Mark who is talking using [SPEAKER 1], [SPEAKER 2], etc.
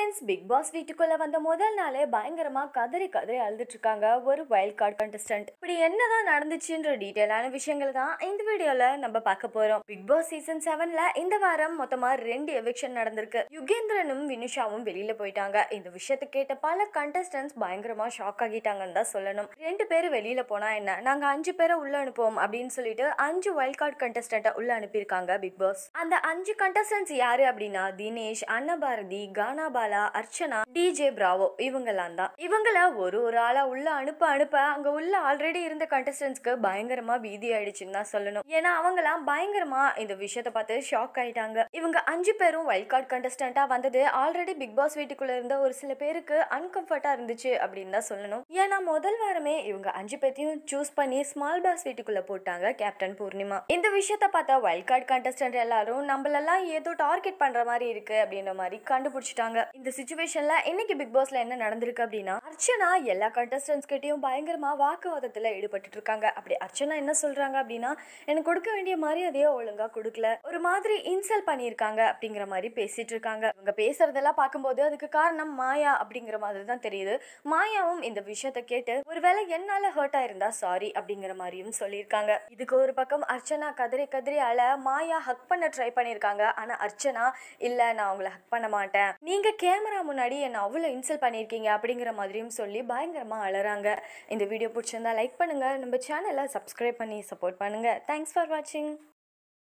[SPEAKER 1] friends big pass வீட்டுக்குள்ள வந்த முதல் நாளே பயங்கரமா கதறி கதறி அழுதுட்டு இருக்காங்க ஒரு வைல்ட் கார்டு கண்டஸ்டன்ட் இப்படி என்னதான் நடந்துச்சுன்ற டீட்டெயிலான விஷயங்கள் தான் இந்த வீடியோல நம்ம பார்க்க போறோம் பிக் பாஸ் சீசன் செவன்ல இந்த வாரம் மொத்தமா ரெண்டு எவிக்ஷன் நடந்திருக்கு யுகேந்திரனும் வினுஷாவும் வெளியில போயிட்டாங்க இந்த விஷயத்தை கேட்ட பல கண்டஸ்டன்ஸ் பயங்கரமா ஷாக் ஆகிட்டாங்கன்னு தான் சொல்லணும் ரெண்டு பேர் வெளியில போனா என்ன நாங்க அஞ்சு பேரை உள்ள அனுப்புவோம் அப்படின்னு சொல்லிட்டு அஞ்சு வைல்ட் கார்டு கண்டஸ்டன்ட்டை உள்ள அனுப்பியிருக்காங்க பிக் பாஸ் அந்த அஞ்சு கண்டஸ்டன்ஸ் யாரு அப்படின்னா தினேஷ் அன்னபாரதி கானா பாலா அர்ச்சனா டிஜே பிராவோ இவங்கெல்லாம் தான் இவங்கள ஒரு ஒரு ஆளா உள்ள அனுப்ப அனுப்ப அங்க உள்ள ஆல்ரெடி இருந்த கண்டஸ்டன்ஸ்க்கு பயங்கரமா பீதி ஆயிடுச்சுன்னு தான் சொல்லணும் ஏன்னா அவங்கலாம் பயங்கரமா இந்த விஷயத்த பார்த்து ஷாக் ஆயிட்டாங்க இவங்க அஞ்சு பேரும் வைல்ட் கார்டு கண்டஸ்டன்டா வந்தது ஆல்ரெடி பிக் பாஸ் வீட்டுக்குள்ள இருந்த ஒரு சில பேருக்கு அன்கம்ஃபர்டா இருந்துச்சு அப்படின்னு தான் சொல்லணும் ஏன்னா முதல் வாரமே இவங்க அஞ்சு பேர்த்தையும் சூஸ் பண்ணி ஸ்மால் பாஸ் வீட்டுக்குள்ள போட்டாங்க கேப்டன் பூர்ணிமா இந்த விஷயத்த பார்த்தா வைல்ட் கார்டு கண்டஸ்டன்ட் எல்லாரும் நம்மளெல்லாம் ஏதோ டார்கெட் பண்ற மாதிரி இருக்கு அப்படின்ற மாதிரி கண்டுபிடிச்சிட்டாங்க இந்த சுச்சுவேஷன்ல இன்னைக்கு பிக் பாஸ்ல என்ன நடந்திருக்கு அப்படின்னா அர்ச்சனா எல்லா கண்டஸ்டன்ஸ் கிட்டயும் பயங்கரமா வாக்குவாதத்துல ஈடுபட்டு இருக்காங்க அப்படி அர்ச்சனா என்ன சொல்றாங்க அப்படின்னா எனக்கு கொடுக்க வேண்டிய மரியாதையை ஒழுங்கா கொடுக்கல ஒரு மாதிரி இன்சல்ட் பண்ணியிருக்காங்க அப்படிங்கிற மாதிரி பேசிட்டு இருக்காங்க இவங்க பேசுறதெல்லாம் பார்க்கும்போது அதுக்கு காரணம் மாயா அப்படிங்கிற மாதிரி தான் தெரியுது மாயாவும் இந்த விஷயத்த கேட்டு ஒருவேளை என்னால ஹர்ட் ஆயிருந்தா சாரி அப்படிங்கிற மாதிரியும் சொல்லியிருக்காங்க இதுக்கு ஒரு பக்கம் அர்ச்சனா கதறி கதறி அழ மாயா ஹக் பண்ண ட்ரை பண்ணியிருக்காங்க ஆனா அர்ச்சனா இல்ல நான் உங்களை ஹக் பண்ண மாட்டேன் நீங்க கேமரா முன்னாடி என்ன அவ்வளவு இன்சல்ட் பண்ணியிருக்கீங்க அப்படிங்கிற மாதிரியும் சொல்லி பயங்கரமா அழறாங்க இந்த வீடியோ பிடிச்சிருந்தா லைக் பண்ணுங்க நம்ம சேனலை சப்ஸ்கிரைப் பண்ணி சப்போர்ட் பண்ணுங்க தேங்க்ஸ் ஃபார் வாட்சிங்